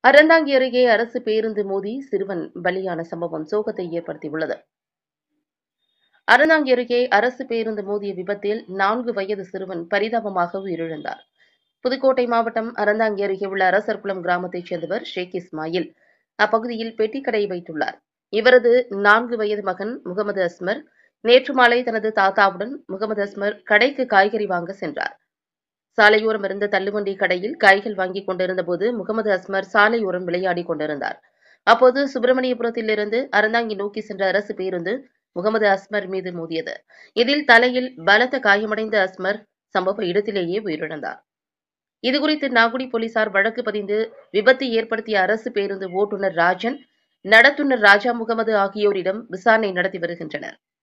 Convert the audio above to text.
அறந்தாங்கி அருகே அரசு பேருந்து மோதி சிறுவன் பலியான சம்பவம் சோகத்தை ஏற்படுத்தியுள்ளது அறந்தாங்கி அருகே அரசு பேருந்து மோதிய விபத்தில் நான்கு வயது சிறுவன் பரிதாபமாக உயிரிழந்தார் புதுக்கோட்டை மாவட்டம் அறந்தாங்கி அருகே உள்ள அரசர்குளம் கிராமத்தைச் சேர்ந்தவர் ஷேக் இஸ்மாயில் அப்பகுதியில் பெட்டிக்கடை வைத்துள்ளார் இவரது நான்கு வயது மகன் முகமது அஸ்மர் நேற்று மாலை தனது தாத்தாவுடன் முகமது அஸ்மர் கடைக்கு காய்கறி வாங்க சென்றார் சாலையோரம் இருந்த தள்ளுவண்டி கடையில் காய்கள் வாங்கிக் கொண்டிருந்த போது முகமது அஸ்மர் சாலையோரம் விளையாடிக் கொண்டிருந்தார் அப்போது சுப்பிரமணியபுரத்திலிருந்து அறந்தாங்கி நோக்கி சென்ற அரசு பேருந்து முகமது அஸ்மர் மீது மோதியது இதில் தலையில் பலத்த காயமடைந்த அஸ்மர் சம்பவ இடத்திலேயே உயிரிழந்தார் இதுகுறித்து நாகுடி போலீசார் வழக்கு பதிந்து விபத்து ஏற்படுத்திய அரசு பேருந்து ஓட்டுநர் ராஜன் நடத்துனர் ராஜா முகமது ஆகியோரிடம் விசாரணை நடத்தி வருகின்றனர்